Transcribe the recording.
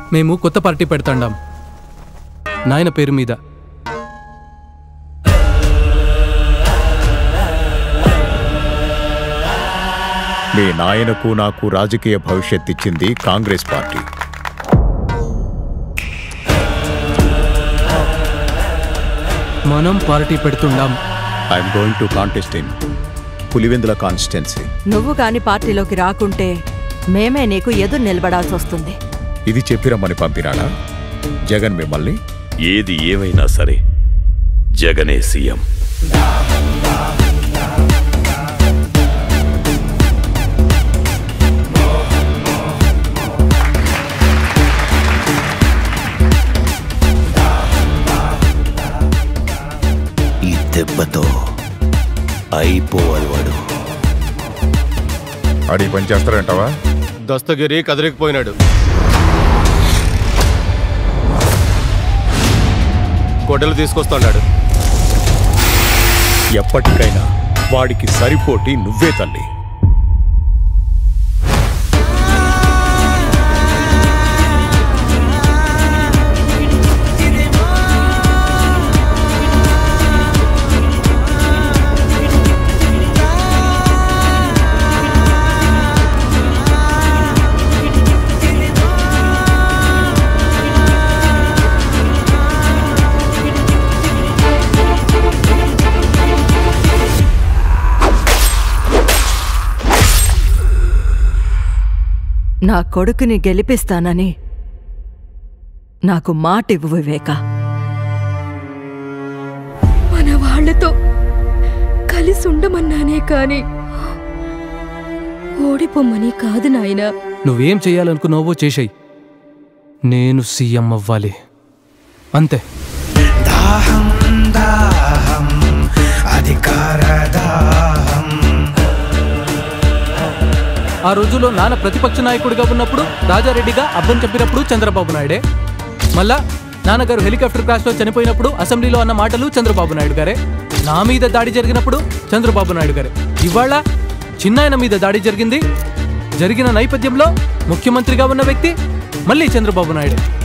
మేము కొత్త పార్టీ పెడతాండాం నాయన పేరు మీద మీ నాయనకు నాకు రాజకీయ భవిష్యత్ ఇచ్చింది కాంగ్రెస్ పార్టీ మనం పార్టీ పెడుతుండాం I'm going to contest in Pulivendula constituency నువ్వు కాని పార్టీలోకి రాకుంటే మేమే నీకు ఎదురు నిలబడాల్సి వస్తుంది ఇది చెప్పిరమ్మని పంపినాడా జగన్ మిమ్మల్ని ఏది ఏమైనా సరే జగనే సీఎం ఈ దెబ్బతో అయిపోవాలి వాడు అడిగి పని చేస్తారంటావా దస్తగిరి కదిలికిపోయినాడు గొడ్డలు తీసుకొస్తున్నాడు ఎప్పటికైనా వాడికి సరిపోటి నువ్వే తల్లి నా కొడుకుని గెలిపిస్తానని నాకు మాటివ్వు వివేక మన వాళ్ళతో కలిసి ఉండమన్నానే కాని ఓడిపోమ్మని కాదు నాయనా నువ్వేం చేయాలనుకున్నావో చేసేయి నేను సీఎం అవ్వాలి అంతే దాహం దాహం అధికార దాహం ఆ రోజుల్లో నాన్న ప్రతిపక్ష నాయకుడిగా ఉన్నప్పుడు రాజారెడ్డిగా అబ్బం చెప్పినప్పుడు చంద్రబాబు నాయుడే మళ్ళా నాన్నగారు హెలికాప్టర్ క్రాష్లో చనిపోయినప్పుడు అసెంబ్లీలో అన్న మాటలు చంద్రబాబు నాయుడు గారే నా మీద దాడి జరిగినప్పుడు చంద్రబాబు నాయుడు గారే ఇవాళ చిన్నాయన మీద దాడి జరిగింది జరిగిన నేపథ్యంలో ముఖ్యమంత్రిగా ఉన్న వ్యక్తి మళ్ళీ చంద్రబాబు నాయుడే